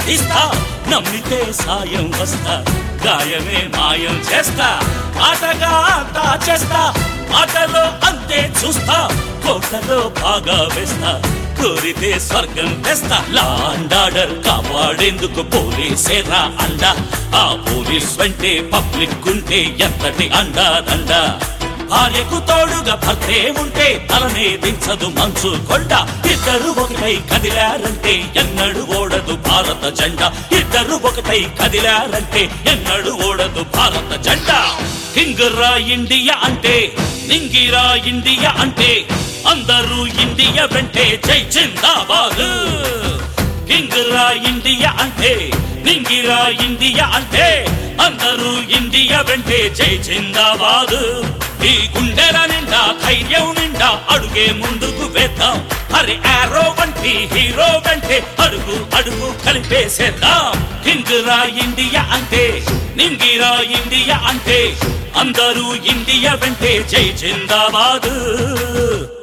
తీస్తా నమ్మితే సాయం వస్తా గాయమే మాయం చేస్తా ఆటగా అంతా చేస్తా ఆటలో అంతే చూస్తా కోటలో బాగా వేస్తా కోరితే స్వర్గం తెస్తా లాండాడర్ కాపాడేందుకు పోలీసేరా అండ ఆ పోలీస్ వెంటే పబ్లిక్ ఉంటే ఎంతటి అండా దండ భార్యకు తోడుగా భర్తే ఉంటే తలనే దించదు మంచు కొండ ఇద్దరు ఒకటై కదిలారంటే ఎన్నడు ఓడదు భారత జెండా ఇద్దరు ఒకటై కదిలారంటే ఎన్నడు ఓడదు భారత జెండా కింగురా ఇండియా అంటే నింగిరా ఇండియా అంటే అందరూ ఇండియా వెంటే జై జిందాబాద్ కింగురా ఇండియా అంటే నింగిరా ఇండియా అంటే అందరూ ఇండియా వెంటే జై జిందాబాద్ ఈ గుండెల నిండా ధైర్యం నిండా అడుగే ముందుకు వేద్దాం హరి ఆరో వంటి హీరో వెంటే అడుగు అడుగు కలిపేసేద్దాం కింగురా ఇండియా అంటే నింగిరా ఇండియా అంటే అందరూ ఇండియా వెంటే జై జిందాబాద్